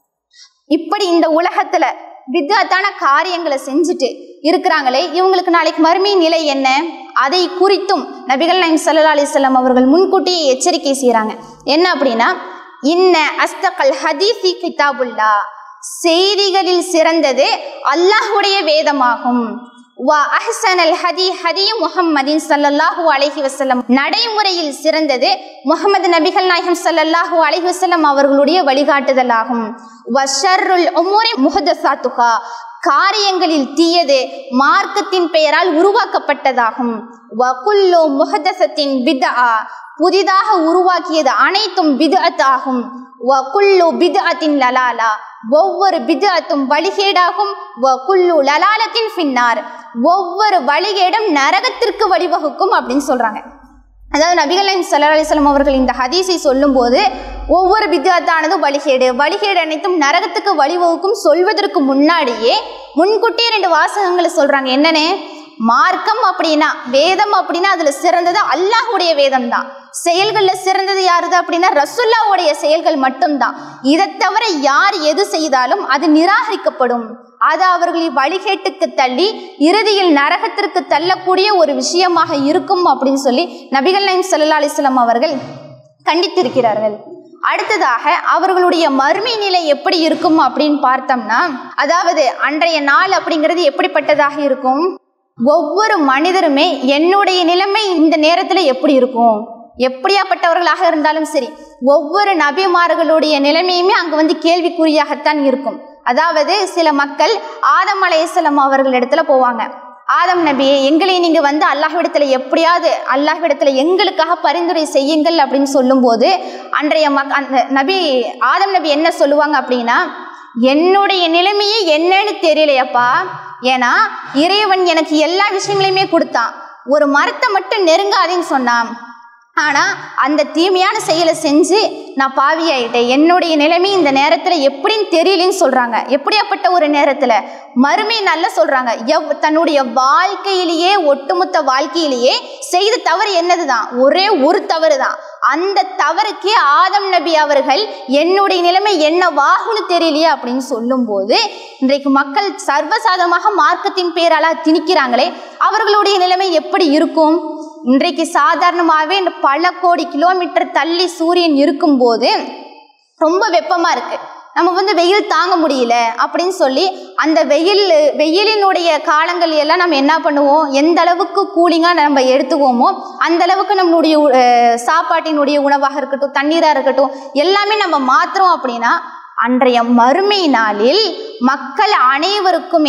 இப்படி இந்த உலகத்துல வித்யாத்தான காரியங்களை செஞ்சுட்டு இருக்கிறாங்களே இவங்களுக்கு நாளைக்கு மறுமை நிலை என்ன அதை குறித்தும் நபிகள் நாயம் சல்லா அலிஸ்லாம் அவர்கள் முன்கூட்டியே எச்சரிக்கை செய்கிறாங்க என்ன அப்படின்னா இன்ன அஸ்தகல் ஹதீசி கிதாபுல்லா செய்திகளில் சிறந்தது அல்லாஹ்வுடைய வேதமாகும் வா அஹ்சனல் ஹதி ஹதி முஹம்மதின் ஸல்லல்லாஹு அலைஹி வஸல்லம் நடைமுறையில் சிறந்தது முஹம்மது நபிகள் நாயகம் ஸல்லல்லாஹு அலைஹி வஸல்லம் அவர்களுடைய வழிகாட்டுதலாகும் வஷர்ருல் உமூரி முஹதஸாத்துஹா காரியங்களில் தீயது மார்க்கத்தின் பெயரால் உருவாக்கப்பட்டதாகும் வகுல்லு முஹதசத்தின் பித்ஆ புதிதாக உருவாக்கியது அனைத்தும் பித்அத் ஆகும் வகுல்லு பித்அத்தின் லலாலா ஒவ்வொரு பித்அத்தும் வழிகேடாகும் வகுல்லு லலாலத்தின் பின்னார் ஒவ்வொரு வழிகேடும் நரகத்திற்கு வழிவகுக்கும் அப்படின்னு சொல்றாங்க அதாவது நபிகள் நாயகம் ஸல்லல்லாஹு அலைஹி வஸல்லம் அவர்கள் இந்த ஹதீஸை சொல்லும்போது ஒவ்வொரு வித்தியாத்தானதும் வழிகேடு வழிகேடு அனைத்தும் நரகத்துக்கு வழிவகுக்கும் சொல்வதற்கு முன்னாடியே முன்கூட்டியே ரெண்டு வாசகங்களை சொல்றாங்க என்னன்னு மார்க்கம் அப்படின்னா வேதம் அப்படின்னா அதுல சிறந்தது அல்லாஹ்வுடைய வேதம் தான் செயல்கள்ல சிறந்தது யாருது அப்படின்னா ரசுல்லாவுடைய செயல்கள் மட்டும்தான் இதை தவிர யார் எது செய்தாலும் அது நிராகரிக்கப்படும் அது அவர்களை வழிகேட்டுக்கு தள்ளி இறுதியில் நரகத்திற்கு தள்ளக்கூடிய ஒரு விஷயமாக இருக்கும் அப்படின்னு சொல்லி நபிகள் நாயம் ஸல்லல்லாஹு அலைஹி வஸல்லம் அவர்கள் கண்டித்திருக்கிறார்கள் அடுத்ததாக அவர்களுடைய மறுமை நிலை எப்படி இருக்கும் அப்படின்னு பார்த்தோம்னா அதாவது அன்றைய நாள் அப்படிங்கிறது எப்படிப்பட்டதாக இருக்கும் ஒவ்வொரு மனிதருமே என்னுடைய நிலைமை இந்த நேரத்துல எப்படி இருக்கும் எப்படியாப்பட்டவர்களாக இருந்தாலும் சரி ஒவ்வொரு நபிமார்களுடைய நிலைமையுமே அங்க வந்து கேள்விக்குறியாகத்தான் இருக்கும் அதாவது சில மக்கள் ஆதம் அலையசலம் அவர்களிடத்துல போவாங்க ஆதம் நபியே எங்களை நீங்க வந்து அல்லாஹ்விடத்துல எப்படியாவது அல்லாஹ்விடத்துல எங்களுக்காக பரிந்துரை செய்யுங்கள் அப்படின்னு சொல்லும்போது அன்றைய மக் அந்த நபி ஆதம் நபி என்ன சொல்லுவாங்க அப்படின்னா என்னுடைய நிலைமையே என்னன்னு தெரியலையப்பா ஏன்னா இறைவன் எனக்கு எல்லா விஷயங்களையுமே கொடுத்தான் ஒரு மரத்தை மட்டும் நெருங்காதேன்னு சொன்னான் ஆனால் அந்த தீமையான செயலை செஞ்சு நான் பாவியாயிட்டேன் என்னுடைய நிலைமை இந்த நேரத்தில் எப்படின்னு தெரியலன்னு சொல்கிறாங்க எப்படியாப்பட்ட ஒரு நேரத்தில் மறுமை நல்லா சொல்கிறாங்க எவ் தன்னுடைய வாழ்க்கையிலேயே ஒட்டுமொத்த வாழ்க்கையிலேயே செய்த தவறு என்னது தான் ஒரே ஒரு தவறு தான் அந்த தவறுக்கே ஆதம் நபி அவர்கள் என்னுடைய நிலைமை என்னவாகும்னு தெரியலையே அப்படின்னு சொல்லும்போது இன்றைக்கு மக்கள் சர்வசாதமாக மார்க்கத்தின் பேரால திணிக்கிறாங்களே அவர்களுடைய நிலைமை எப்படி இருக்கும் இன்றைக்கு சாதாரணமாகவே இந்த பல கோடி கிலோமீட்டர் தள்ளி சூரியன் இருக்கும்போது ரொம்ப வெப்பமாக இருக்கு நம்ம வந்து வெயில் தாங்க முடியல அப்படின்னு சொல்லி அந்த வெயில் வெயிலினுடைய காலங்கள் எல்லாம் நம்ம என்ன பண்ணுவோம் எந்த அளவுக்கு கூலிங்காக நம்ம எடுத்துக்குவோமோ அந்த அளவுக்கு நம்மளுடைய உ- அஹ் சாப்பாட்டினுடைய உணவாக இருக்கட்டும் தண்ணீராக இருக்கட்டும் எல்லாமே நம்ம மாத்துறோம் அப்படின்னா அன்றைய மறுமை நாளில் மக்கள் அனைவருக்குமே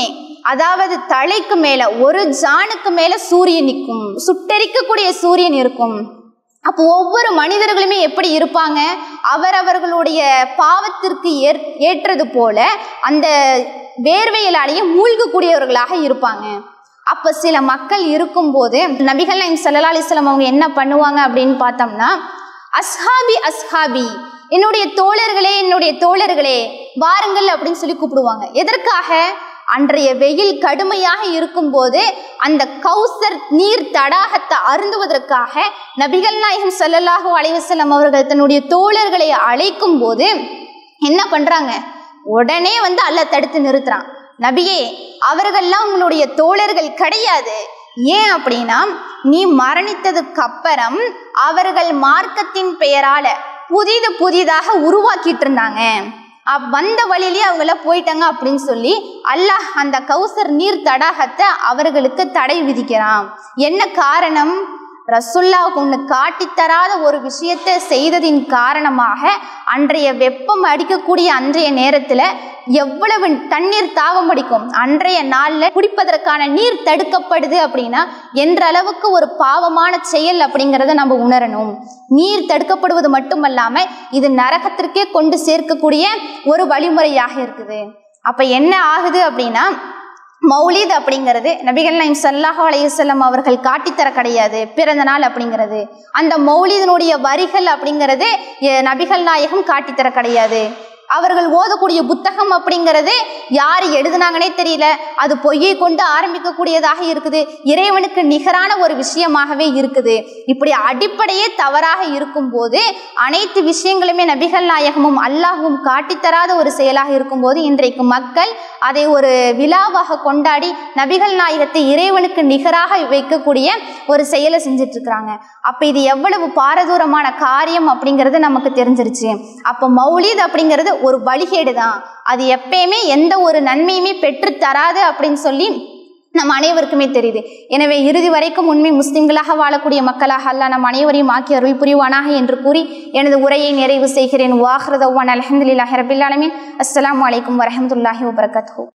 அதாவது தலைக்கு மேல ஒரு ஜானுக்கு மேல சூரியன் நிற்கும் சுட்டெரிக்கக்கூடிய சூரியன் இருக்கும் அப்போ ஒவ்வொரு மனிதர்களுமே எப்படி இருப்பாங்க அவரவர்களுடைய பாவத்திற்கு ஏற் ஏற்றது போல அந்த வேர்வையிலாலேயே மூழ்கக்கூடியவர்களாக இருப்பாங்க அப்போ சில மக்கள் இருக்கும்போது நபிகள் நாயம் சல்லா அலிஸ்லாம் அவங்க என்ன பண்ணுவாங்க அப்படின்னு பார்த்தோம்னா அஸ்ஹாபி அஸ்ஹாபி என்னுடைய தோழர்களே என்னுடைய தோழர்களே வாருங்கள் அப்படின்னு சொல்லி கூப்பிடுவாங்க எதற்காக அன்றைய வெயில் கடுமையாக இருக்கும்போது அந்த கௌசர் நீர் தடாகத்தை அருந்துவதற்காக நபிகள் நாயகம் ஸல்லல்லாஹு அலைஹி வஸல்லம் அவர்கள் தன்னுடைய தோழர்களை அழைக்கும் போது என்ன பண்றாங்க உடனே வந்து அல்லாஹ் தடுத்து நிறுத்துறான் நபியே அவர்கள்லாம் உங்களுடைய தோழர்கள் கிடையாது ஏன் அப்படின்னா நீ மரணித்ததுக்கு அப்புறம் அவர்கள் மார்க்கத்தின் பெயரால புதிது புதிதாக உருவாக்கிட்டு இருந்தாங்க அப் வந்த வழியிலேயே அவங்கள போயிட்டாங்க அப்படின்னு சொல்லி அல்லாஹ் அந்த கௌசர் நீர் தடாகத்தை அவர்களுக்கு தடை விதிக்கிறான் என்ன காரணம் ரசுல்லாவுக்கு ஒன்று காட்டித்தராத ஒரு விஷயத்தை செய்ததின் காரணமாக அன்றைய வெப்பம் அடிக்கக்கூடிய அன்றைய நேரத்தில் எவ்வளவு தண்ணீர் தாகம் அடிக்கும் அன்றைய நாளில் குடிப்பதற்கான நீர் தடுக்கப்படுது அப்படின்னா என்ற அளவுக்கு ஒரு பாவமான செயல் அப்படிங்கிறத நம்ம உணரணும் நீர் தடுக்கப்படுவது மட்டுமல்லாமல் இது நரகத்திற்கே கொண்டு சேர்க்கக்கூடிய ஒரு வழிமுறையாக இருக்குது அப்போ என்ன ஆகுது அப்படின்னா மௌலித் அப்படிங்கிறது நபிகள் நாயம் சல்லாஹ் அலையுசல்லம் அவர்கள் காட்டித்தர கிடையாது பிறந்த நாள் அப்படிங்கிறது அந்த மௌலிதனுடைய வரிகள் அப்படிங்கிறது எ- நபிகள் நாயகம் காட்டித்தர கிடையாது அவர்கள் ஓதக்கூடிய புத்தகம் அப்படிங்கிறது யார் எழுதுனாங்கன்னே தெரியல அது பொய்யை கொண்டு ஆரம்பிக்கக்கூடியதாக இருக்குது இறைவனுக்கு நிகரான ஒரு விஷயமாகவே இருக்குது இப்படி அடிப்படையே தவறாக இருக்கும்போது அனைத்து விஷயங்களுமே நபிகள் நாயகமும் அல்லாஹும் காட்டித்தராத ஒரு செயலாக இருக்கும்போது இன்றைக்கு மக்கள் அதை ஒரு விழாவாக கொண்டாடி நபிகள் நாயகத்தை இறைவனுக்கு நிகராக வைக்கக்கூடிய ஒரு செயலை செஞ்சுட்டு இருக்கிறாங்க அப்போ இது எவ்வளவு பாரதூரமான காரியம் அப்படிங்கிறது நமக்கு தெரிஞ்சிருச்சு அப்போ மௌலித் அப்படிங்கிறது ஒரு வழிகேடு தான் அது எப்பயுமே எந்த ஒரு நன்மையுமே பெற்று தராது அப்படின்னு சொல்லி நம் அனைவருக்குமே தெரியுது எனவே இறுதி வரைக்கும் உண்மை முஸ்லிம்களாக வாழக்கூடிய மக்களாக அல்லாஹ் நம் அனைவரையும் ஆக்கி அருள் புரிவானாக என்று கூறி எனது உரையை நிறைவு செய்கிறேன் வாஹ்ரதவான் அலமதுல்லாஹி ரபில் ஆலமீன் அஸ்ஸலாமு அலைக்கும் வரஹமத்துல்லாஹி வபரகாத்துஹு